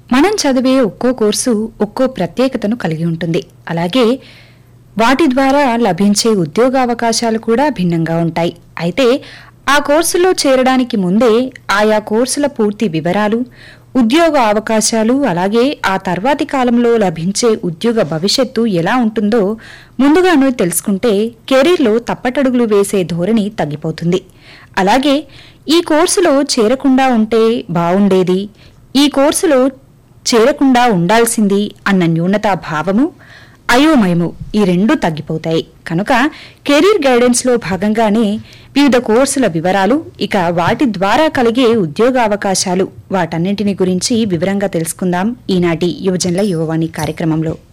మనం చదివే ఒక్కో కోర్సు ఒక్కో ప్రత్యేకతను కలిగి ఉంటుంది అలాగే వాటి ద్వారా లభించే ఉద్యోగ అవకాశాలు కూడా భిన్నంగా ఉంటాయి అయితే ఆ కోర్సులో చేరడానికి ముందే ఆయా కోర్సుల పూర్తి వివరాలు ఉద్యోగ అవకాశాలు అలాగే ఆ తర్వాతి కాలంలో లభించే ఉద్యోగ భవిష్యత్తు ఎలా ఉంటుందో ముందుగానే తెలుసుకుంటే కెరీర్లో తప్పటడుగులు వేసే ధోరణి తగ్గిపోతుంది అలాగే ఈ కోర్సులో చేరకుండా ఉంటే బావుండేది ఈ కోర్సులో చేరకుండా ఉండాల్సింది అన్న న్యూనతా భావము అయోమయము ఈ రెండు తగ్గిపోతాయి కనుక కెరీర్ గైడెన్స్ లో భాగంగానే వివిధ కోర్సుల వివరాలు ఇక వాటి ద్వారా కలిగే ఉద్యోగ అవకాశాలు వాటన్నింటిని గురించి వివరంగా తెలుసుకుందాం ఈనాటి యువజనుల యువవాణి కార్యక్రమంలో